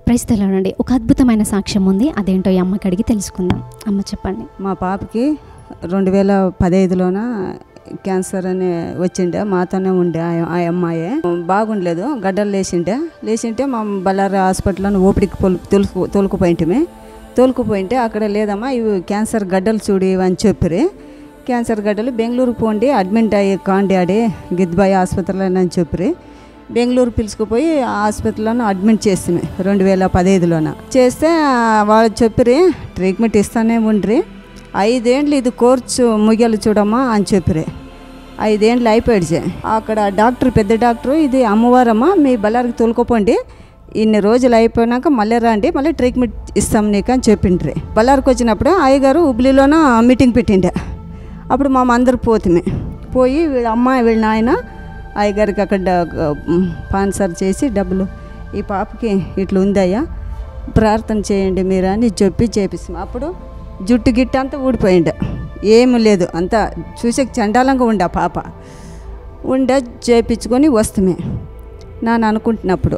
ప్రస్తుతండి ఒక అద్భుతమైన సాక్ష్యం ఉంది అదేంటో ఈ అమ్మకి అడిగి తెలుసుకుందాం అమ్మ చెప్పండి మా పాపకి రెండు వేల పదహైదులోన క్యాన్సర్ అని వచ్చిండే మాతోనే ఉండే ఆ- ఆ అమ్మాయి బాగుండలేదు గడ్డలు లేచిండే లేచింటే మా బళ్ళారి హాస్పిటల్లో ఓపిడికి పొలు తొలుకు తోలుకుపోయింటిమి తోలుకుపోయింటే అక్కడ లేదమ్మా ఇవి క్యాన్సర్ గడ్డలు చూడు ఇవి అని చెప్పిరి క్యాన్సర్ గడ్డలు బెంగళూరు పోండి అడ్మిట్ అయ్యి కాండి ఆడి గిద్బాయి ఆసుపత్రిలో అని చెప్పిరి బెంగళూరు పిలుచుకుపోయి ఆ ఆసుపత్రిలోనే అడ్మిట్ చేసిమే రెండు వేల పదహైదులోన చేస్తే ఆ, వాళ్ళు చెప్పిరి ట్రీట్మెంట్ ఇస్తానే ఉండ్రి ఐదేండ్లు ఇది కోర్సు ముగియాలి చూడమ్మా అని చెప్పిరి ఐదేండ్లు అయిపోయాడు అక్కడ డాక్టర్ పెద్ద డాక్టర్ ఇది అమ్మవారమ్మ మీ బళ్ళారికి తోలుకోపోండి ఇన్ని రోజులు అయిపోయినాక మళ్ళీ రండి మళ్ళీ ట్రీట్మెంట్ ఇస్తాం నీకు అని చెప్పిండ్రి బళ్ళారికి వచ్చినప్పుడు అయ్యగారు హుబ్లీలోన మీటింగ్ పెట్టిండే అప్పుడు మా అందరు పోతుమే పోయి వీళ్ళ అమ్మాయి వీళ్ళ నాయన అయ్యగారికి అక్కడ స్పాన్సర్ చేసి డబ్బులు ఈ పాపకి ఇట్లా ఉందయ్యా ప్రార్థన చేయండి మీరు అని చెప్పి చేపిస్తాం అప్పుడు జుట్టు గిట్ట అంతా ఊడిపోయిండే ఏమి లేదు అంతా చూసే చండాలంగా ఉండే ఆ పాప ఉండే చేపించుకొని వస్తమే నాన్న అనుకుంటున్నప్పుడు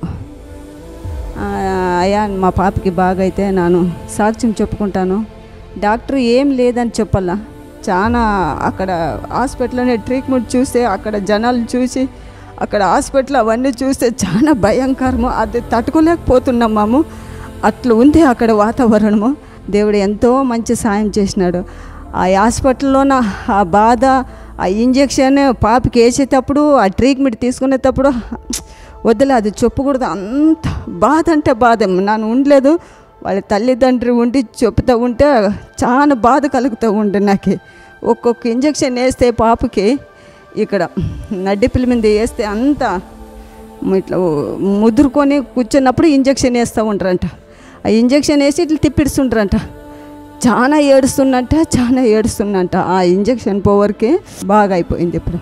ఆ, అయ్యా మా పాపకి బాగా అయితే నేను సాక్ష్యం చెప్పుకుంటాను డాక్టర్ ఏం లేదని చెప్పాలా చాలా అక్కడ హాస్పిటల్లోనే ట్రీట్మెంట్ చూస్తే అక్కడ జనాలు చూసి అక్కడ హాస్పిటల్ అవన్నీ చూస్తే చాలా భయంకరము అది తట్టుకోలేకపోతున్నాం మాము అట్లా ఉంది అక్కడ వాతావరణము దేవుడు ఎంతో మంచి సాయం చేసినాడు ఆ హాస్పిటల్లోన ఆ బాధ ఆ ఇంజెక్షన్ పాపకి వేసేటప్పుడు ఆ ట్రీట్మెంట్ తీసుకునేటప్పుడు వద్దులే అది చెప్పకూడదు అంత బాధ అంటే బాధ నన్ను ఉండలేదు వాళ్ళ తల్లిదండ్రి ఉండి చెప్తూ ఉంటే చాలా బాధ కలుగుతూ ఉండే నాకు ఒక్కొక్క ఇంజెక్షన్ వేస్తే పాపకి ఇక్కడ నడ్డిపిల్ల మీద వేస్తే అంత ఇట్లా ముదురుకొని కూర్చున్నప్పుడు ఇంజెక్షన్ వేస్తూ ఉంటారంట ఆ ఇంజెక్షన్ వేసి ఇట్లా తిప్పిడుస్తుంటారంట చాలా ఏడుస్తున్నట్ట చాలా ఏడుస్తున్నట్ట ఆ ఇంజెక్షన్ పవర్కి బాగా అయిపోయింది ఇప్పుడు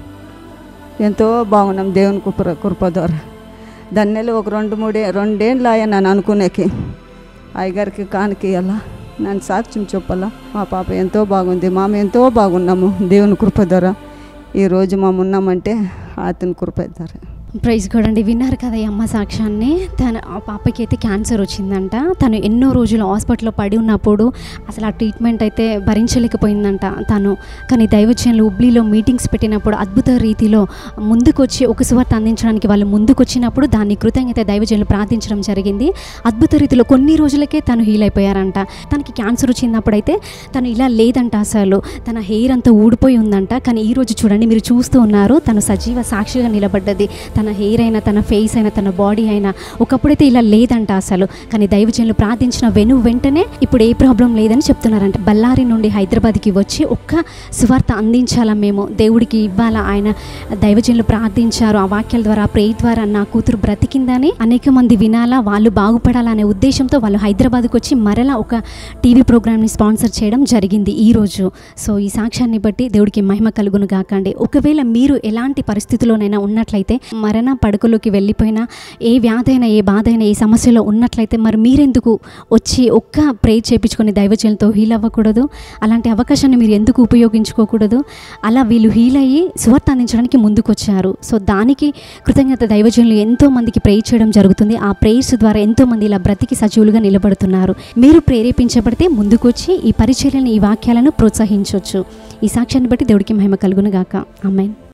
ఎంతో బాగున్నాం దేవుని కృప కృప ద్వారా దాన్ని ఒక రెండు మూడే రెండేళ్ళు అయ్యా నన్ను అనుకునేకి అయ్యగారికి కానికి అలా నన్ను సాక్ష్యం చెప్పాలా మా పాప ఎంతో బాగుంది మామ ఎంతో బాగున్నాము దేవుని కృప ద్వారా ఈరోజు మేము ఉన్నామంటే అతని కృప ద్వారా ప్రైజ్ కూడా అండి విన్నారు కదా ఈ అమ్మ సాక్ష్యాన్ని తన ఆ పాపకి అయితే క్యాన్సర్ వచ్చిందంట తను ఎన్నో రోజులు హాస్పిటల్లో పడి ఉన్నప్పుడు అసలు ఆ ట్రీట్మెంట్ అయితే భరించలేకపోయిందంట తను కానీ దైవజనులు హుబ్లీలో మీటింగ్స్ పెట్టినప్పుడు అద్భుత రీతిలో ముందుకొచ్చి ఒక సువార్త అందించడానికి వాళ్ళు ముందుకొచ్చినప్పుడు దాన్ని కృతజ్ఞత దైవజనులు ప్రార్థించడం జరిగింది అద్భుత రీతిలో కొన్ని రోజులకే తను హీల్ అయిపోయారంట తనకి క్యాన్సర్ వచ్చినప్పుడైతే తను ఇలా లేదంట అసలు తన హెయిర్ అంతా ఊడిపోయి ఉందంట కానీ ఈ రోజు చూడండి మీరు చూస్తూ ఉన్నారు తను సజీవ సాక్షిగా నిలబడ్డది తన హెయిర్ అయినా తన ఫేస్ అయినా తన బాడీ అయినా ఒకప్పుడైతే ఇలా లేదంట అసలు కానీ దైవజనులు ప్రార్థించిన వెను వెంటనే ఇప్పుడు ఏ ప్రాబ్లం లేదని చెప్తున్నారంట బళ్ళారి నుండి హైదరాబాద్కి వచ్చి ఒక్క సువార్త అందించాలా మేము దేవుడికి ఇవ్వాలా ఆయన దైవజనులు ప్రార్థించారు ఆ వాక్యాల ద్వారా ప్రే ద్వారా నా కూతురు బ్రతికిందని అనేక మంది వినాలా వాళ్ళు బాగుపడాలనే ఉద్దేశంతో వాళ్ళు హైదరాబాద్కి వచ్చి మరలా ఒక టీవీ ప్రోగ్రామ్ని స్పాన్సర్ చేయడం జరిగింది ఈ రోజు సో ఈ సాక్ష్యాన్ని బట్టి దేవుడికి మహిమ కలుగును గాకండి ఒకవేళ మీరు ఎలాంటి పరిస్థితిలోనైనా ఉన్నట్లయితే మరణ పడుకలోకి వెళ్ళిపోయినా ఏ వ్యాధి అయినా ఏ బాధ అయినా ఏ సమస్యలో ఉన్నట్లయితే మరి మీరెందుకు వచ్చి ఒక్క ప్రే చేయించుకొని దైవజనులతో హీల్ అవ్వకూడదు అలాంటి అవకాశాన్ని మీరు ఎందుకు ఉపయోగించుకోకూడదు అలా వీళ్ళు హీల్ అయ్యి సువార్త అందించడానికి ముందుకొచ్చారు సో దానికి కృతజ్ఞత దైవజనులు ఎంతో మందికి ప్రే చేయడం జరుగుతుంది ఆ ప్రేయర్స్ ద్వారా ఎంతో మంది ఇలా బ్రతికి సజీవులుగా నిలబడుతున్నారు మీరు ప్రేరేపించబడితే ముందుకొచ్చి ఈ పరిచర్యలను ఈ వాక్యాలను ప్రోత్సహించవచ్చు ఈ సాక్ష్యాన్ని బట్టి దేవుడికి మహిమ కలుగును గాక అమ్మాయి